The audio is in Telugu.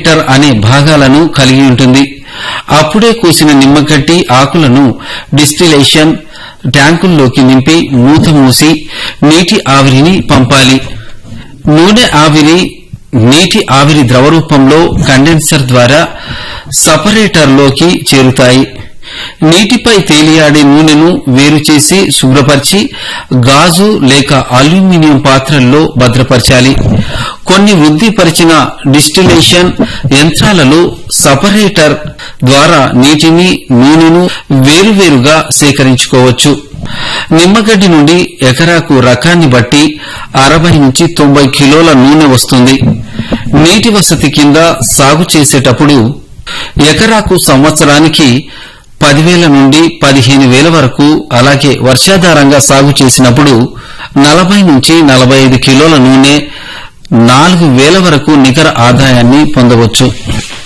సపరేటర్ అనే భాగాలను కలిగి ఉంటుంది అప్పుడే కోసిన నిమ్మగడ్డి ఆకులను డిస్టిలేషన్ ట్యాంకుల్లోకి నింపి మూత మూసి నీటి ఆవిరిని పంపాలి నూనె ఆవిరి నీటి ఆవిరి ద్రవ రూపంలో కండెన్సర్ ద్వారా సపరేటర్లోకి చేరుతాయి నీటిపై తేలియాడే నూనెను వేరు చేసి శుభ్రపరిచి గాజు లేక అల్యూమినియం పాత్రల్లో భద్రపరచాలి కొన్ని వృద్ధిపరిచిన డిస్టిలేషన్ యంత్రాలలో సపరేటర్ ద్వారా నీటిని నూనెను వేరువేరుగా సేకరించుకోవచ్చు నిమ్మగడ్డి నుండి ఎకరాకు రకాన్ని బట్టి అరవై నుంచి తొంభై కిలోల నూనె వస్తుంది నీటి వసతి కింద సాగు చేసేటప్పుడు ఎకరాకు సంవత్సరానికి పదివేల నుండి పదిహేను వేల వరకు అలాగే వర్షాధారంగా సాగు చేసినప్పుడు నలభై నుంచి నలభై ఐదు కిలోల నూనె నాలుగు వేల వరకు నికర ఆదాయాన్ని పొందవచ్చు